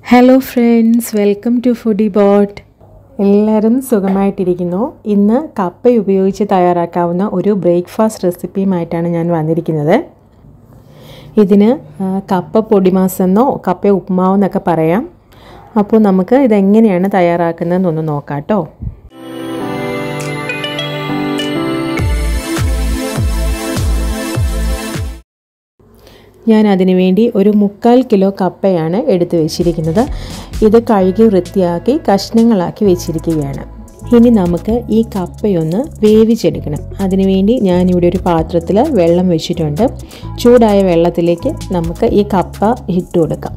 hello friends welcome to foodie boat എല്ലാവരും സുഖമായിട്ടിരിക്കുന്നു ഇന്ന് കപ്പ ഉപയോഗിച്ച് തയ്യാറാക്കാവുന്ന ഒരു ബ്രേക്ക്ഫാസ്റ്റ് റെസിപ്പിയുമായിട്ടാണ് ഞാൻ വന്നിരിക്കുന്നത് ഇതിന് ആ, കപ്പ പൊടിമാസെന്നോ കപ്പ ഉപ്പുമാവെന്നൊക്കെ പറയാം അപ്പോൾ നമുക്ക് ഇതെങ്ങനെയാണ് തയ്യാറാക്കുന്നതെന്നൊന്ന് നോക്കാം കേട്ടോ ഞാൻ അതിനു വേണ്ടി ഒരു മുക്കാൽ കിലോ കപ്പയാണ് എടുത്തു വെച്ചിരിക്കുന്നത് ഇത് കഴുകി വൃത്തിയാക്കി കഷ്ണങ്ങളാക്കി വെച്ചിരിക്കുകയാണ് ഇനി നമുക്ക് ഈ കപ്പയൊന്ന് വേവിച്ചെടുക്കണം അതിനുവേണ്ടി ഞാനിവിടെ ഒരു പാത്രത്തിൽ വെള്ളം വെച്ചിട്ടുണ്ട് ചൂടായ വെള്ളത്തിലേക്ക് നമുക്ക് ഈ കപ്പ ഇട്ട് കൊടുക്കാം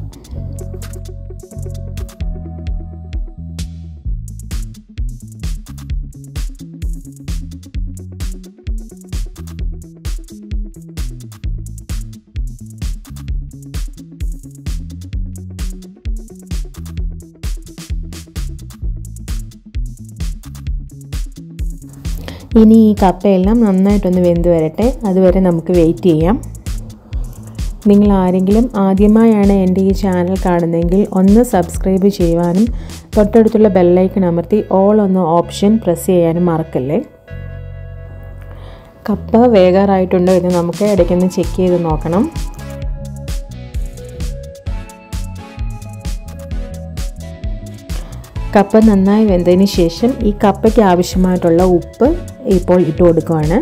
ഇനി ഈ കപ്പയെല്ലാം നന്നായിട്ടൊന്ന് വെന്ത് വരട്ടെ അതുവരെ നമുക്ക് വെയിറ്റ് ചെയ്യാം നിങ്ങൾ ആരെങ്കിലും ആദ്യമായാണ് എൻ്റെ ഈ ചാനൽ കാണുന്നതെങ്കിൽ ഒന്ന് സബ്സ്ക്രൈബ് ചെയ്യുവാനും തൊട്ടടുത്തുള്ള ബെല്ലൈക്കൺ അമർത്തി ഓൾ ഒന്ന് ഓപ്ഷൻ പ്രസ് ചെയ്യാനും മറക്കല്ലേ കപ്പ വേകാറായിട്ടുണ്ടോ എന്ന് നമുക്ക് ഇടയ്ക്കൊന്ന് ചെക്ക് ചെയ്ത് നോക്കണം കപ്പ നന്നായി വെന്തതിന് ശേഷം ഈ കപ്പയ്ക്ക് ആവശ്യമായിട്ടുള്ള ഉപ്പ് ഇപ്പോൾ ഇട്ട് കൊടുക്കുവാണ്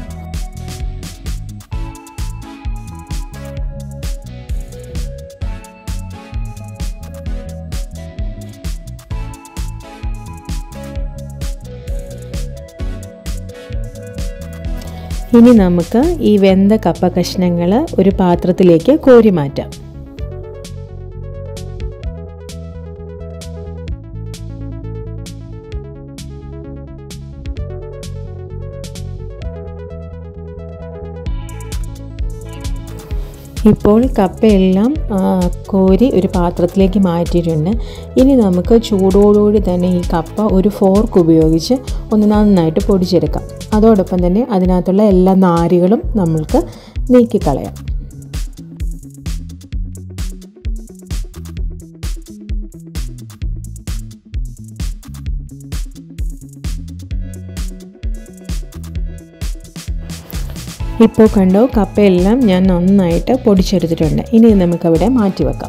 ഇനി നമുക്ക് ഈ വെന്ത കപ്പ കഷ്ണങ്ങൾ ഒരു പാത്രത്തിലേക്ക് കോരി മാറ്റാം ഇപ്പോൾ കപ്പയെല്ലാം ആ, കോരി ഒരു പാത്രത്തിലേക്ക് മാറ്റിയിട്ടുണ്ട് ഇനി നമുക്ക് ചൂടോടുകൂടി തന്നെ ഈ കപ്പ ഒരു ഫോർക്ക് ഉപയോഗിച്ച് ഒന്ന് നന്നായിട്ട് പൊടിച്ചെടുക്കാം അതോടൊപ്പം തന്നെ അതിനകത്തുള്ള എല്ലാ നാരുകളും നമ്മൾക്ക് നീക്കിക്കളയാം ഇപ്പോൾ കണ്ടോ കപ്പയെല്ലാം ഞാൻ നന്നായിട്ട് പൊടിച്ചെടുത്തിട്ടുണ്ട് ഇനി ഇത് നമുക്കവിടെ മാറ്റി വെക്കാം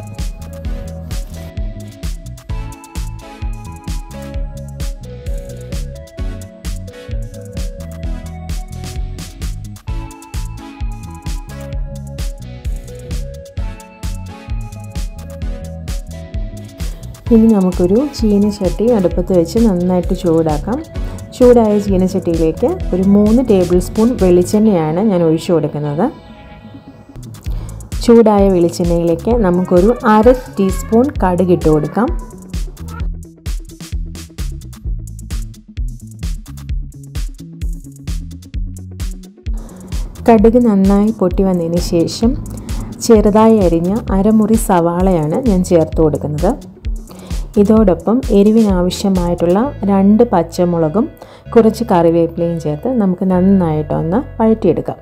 ഇനി നമുക്കൊരു ചീനച്ചട്ടി അടുപ്പത്ത് വെച്ച് നന്നായിട്ട് ചൂടാക്കാം ചൂടായ ചീനച്ചട്ടിയിലേക്ക് ഒരു മൂന്ന് ടേബിൾ സ്പൂൺ വെളിച്ചെണ്ണയാണ് ഞാൻ ഒഴിച്ചു കൊടുക്കുന്നത് ചൂടായ വെളിച്ചെണ്ണയിലേക്ക് നമുക്കൊരു അര ടീസ്പൂൺ കടുക് ഇട്ട് കൊടുക്കാം കടുക് നന്നായി പൊട്ടി വന്നതിന് ശേഷം ചെറുതായി അരിഞ്ഞ അരമുറി സവാളയാണ് ഞാൻ ചേർത്ത് കൊടുക്കുന്നത് ഇതോടൊപ്പം എരിവിനാവശ്യമായിട്ടുള്ള രണ്ട് പച്ചമുളകും കുറച്ച് കറിവേപ്പിലയും ചേർത്ത് നമുക്ക് നന്നായിട്ടൊന്ന് വഴറ്റിയെടുക്കാം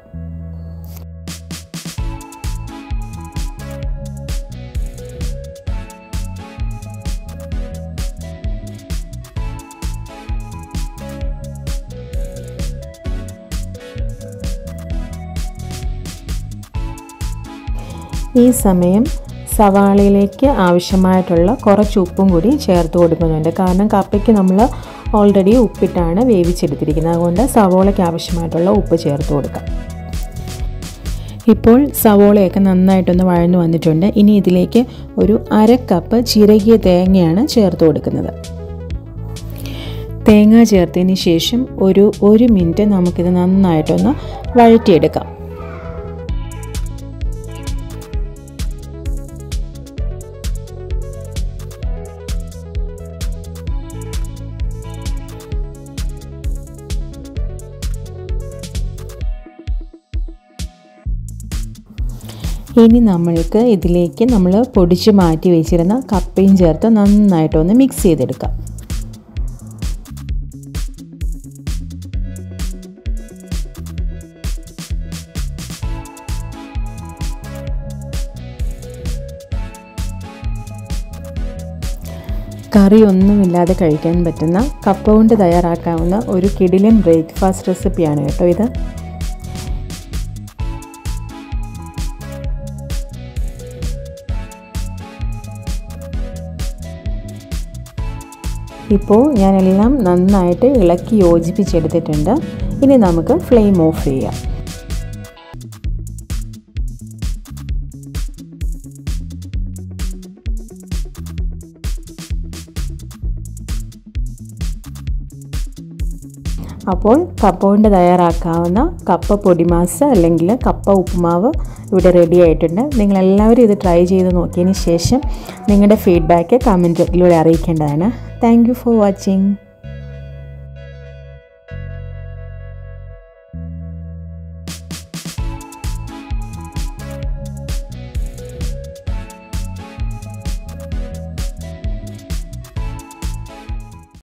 ഈ സമയം സവാളയിലേക്ക് ആവശ്യമായിട്ടുള്ള കുറച്ച് ഉപ്പും കൂടി ചേർത്ത് കൊടുക്കുന്നുണ്ട് കാരണം കപ്പയ്ക്ക് നമ്മൾ ഓൾറെഡി ഉപ്പിട്ടാണ് വേവിച്ചെടുത്തിരിക്കുന്നത് അതുകൊണ്ട് സവോളയ്ക്ക് ആവശ്യമായിട്ടുള്ള ഉപ്പ് ചേർത്ത് കൊടുക്കാം ഇപ്പോൾ സവോളയൊക്കെ നന്നായിട്ടൊന്ന് വഴന്നു വന്നിട്ടുണ്ട് ഇനി ഇതിലേക്ക് ഒരു അര കപ്പ് ചിരകിയ തേങ്ങയാണ് ചേർത്ത് കൊടുക്കുന്നത് തേങ്ങ ചേർത്തതിന് ശേഷം ഒരു ഒരു മിനിറ്റ് നമുക്കിത് നന്നായിട്ടൊന്ന് വഴറ്റിയെടുക്കാം ഇനി നമ്മൾക്ക് ഇതിലേക്ക് നമ്മൾ പൊടിച്ച് മാറ്റി വെച്ചിരുന്ന കപ്പയും ചേർത്ത് നന്നായിട്ടൊന്ന് മിക്സ് ചെയ്തെടുക്കാം കറി ഒന്നുമില്ലാതെ കഴിക്കാൻ പറ്റുന്ന കപ്പ കൊണ്ട് തയ്യാറാക്കാവുന്ന ഒരു കിടിലൻ ബ്രേക്ക്ഫാസ്റ്റ് റെസിപ്പിയാണ് കേട്ടോ ഇത് ഇപ്പോൾ ഞാനെല്ലാം നന്നായിട്ട് ഇളക്കി യോജിപ്പിച്ചെടുത്തിട്ടുണ്ട് ഇനി നമുക്ക് ഫ്ലെയിം ഓഫ് ചെയ്യാം അപ്പോൾ കപ്പ കൊണ്ട് തയ്യാറാക്കാവുന്ന കപ്പ പൊടിമാസ് അല്ലെങ്കിൽ കപ്പ ഉപ്പുമാവ് ഇവിടെ റെഡി ആയിട്ടുണ്ട് നിങ്ങളെല്ലാവരും ഇത് ട്രൈ ചെയ്ത് നോക്കിയതിന് ശേഷം നിങ്ങളുടെ ഫീഡ്ബാക്ക് കമൻറ്റിലൂടെ അറിയിക്കേണ്ടതാണ് താങ്ക് ഫോർ വാച്ചിങ്